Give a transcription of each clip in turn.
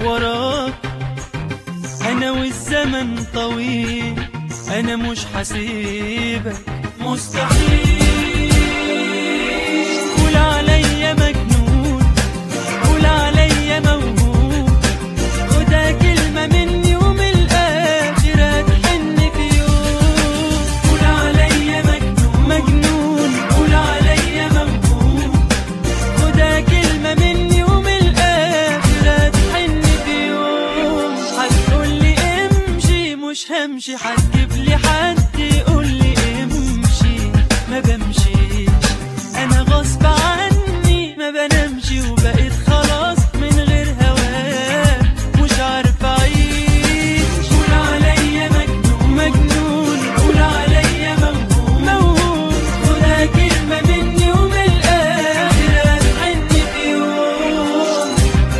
وراك انا والزمن طويل انا مش حسيبك مستحيل قول عليا مجنون قول عليا موهوب خدها كلمة مني ومن الآخر هتحن في يوم قول عليا مجنون مجنون قول عليا موهوب خدها كلمة مني ومن الآخر هتحن في يوم هتقولي امشي مش همشي هتجيب لي حد يقول لي امشي ما بمشيش انا غصب عني ما بنامشي وبقيت خلاص من غير هواك مش عارف اعيش قول عليا مجنون مجنون قول عليا موهوب موهوب خدها كلمة مني ومن الآخر هتحن في يوم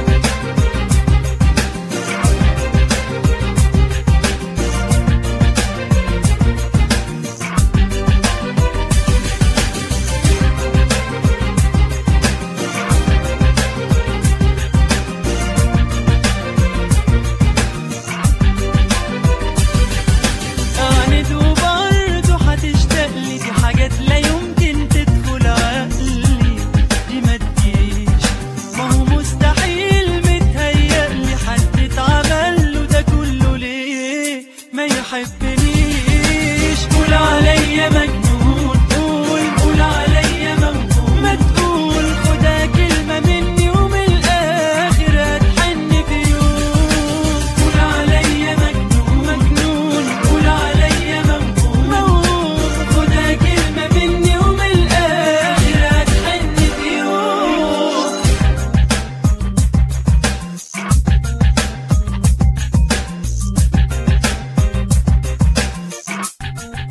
أعند وبرضه هتشتاق لي دي حاجات لا يمكن تدخل عقلي دي ما تجيش ما هو مستحيل متهيألي حد اتعمل له ده كله ليه ما يحبنيش قول عليا مجنون قول قول عليا موهوب ما تقول خدها كلمة مني ومن الآخر هتحن في يوم قول عليا مجنون مجنون قول عليا موهوب موهوب خدها كلمة مني ومن الآخر هتحن في يوم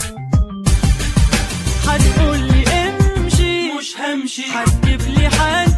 هتقولي امشي مش همشي هتجيب لي حد